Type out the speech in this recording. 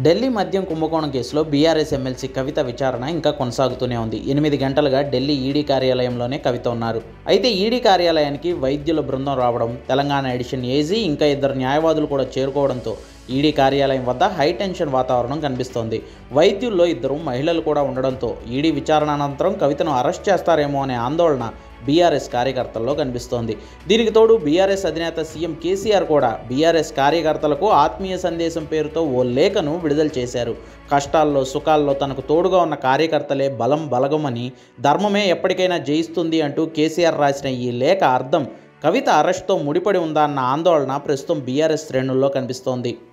ఢిల్లీ మద్యం కుంభకోణం కేసులో బీఆర్ఎస్ ఎమ్మెల్సీ కవిత విచారణ ఇంకా కొనసాగుతూనే ఉంది ఎనిమిది గంటలుగా ఢిల్లీ ఈడీ కార్యాలయంలోనే కవిత ఉన్నారు అయితే ఈడీ కార్యాలయానికి వైద్యుల బృందం రావడం తెలంగాణ ఎడిషన్ ఏజీ ఇంకా ఇద్దరు న్యాయవాదులు కూడా చేరుకోవడంతో ఈడీ కార్యాలయం వద్ద హై టెన్షన్ వాతావరణం కనిపిస్తోంది వైద్యుల్లో ఇద్దరు మహిళలు కూడా ఉండడంతో ఈడీ విచారణ అనంతరం కవితను అరెస్ట్ చేస్తారేమో అనే ఆందోళన బీఆర్ఎస్ కార్యకర్తల్లో కనిపిస్తోంది దీనికి తోడు బీఆర్ఎస్ అధినేత సీఎం కేసీఆర్ కూడా బీఆర్ఎస్ కార్యకర్తలకు ఆత్మీయ సందేశం పేరుతో ఓ లేఖను విడుదల చేశారు కష్టాల్లో సుఖాల్లో తనకు తోడుగా ఉన్న కార్యకర్తలే బలం బలగమని ధర్మమే ఎప్పటికైనా జయిస్తుంది అంటూ కేసీఆర్ రాసిన ఈ లేఖ అర్థం కవిత అరెస్ట్తో ముడిపడి ఉందా అన్న ఆందోళన ప్రస్తుతం బీఆర్ఎస్ శ్రేణుల్లో కనిపిస్తోంది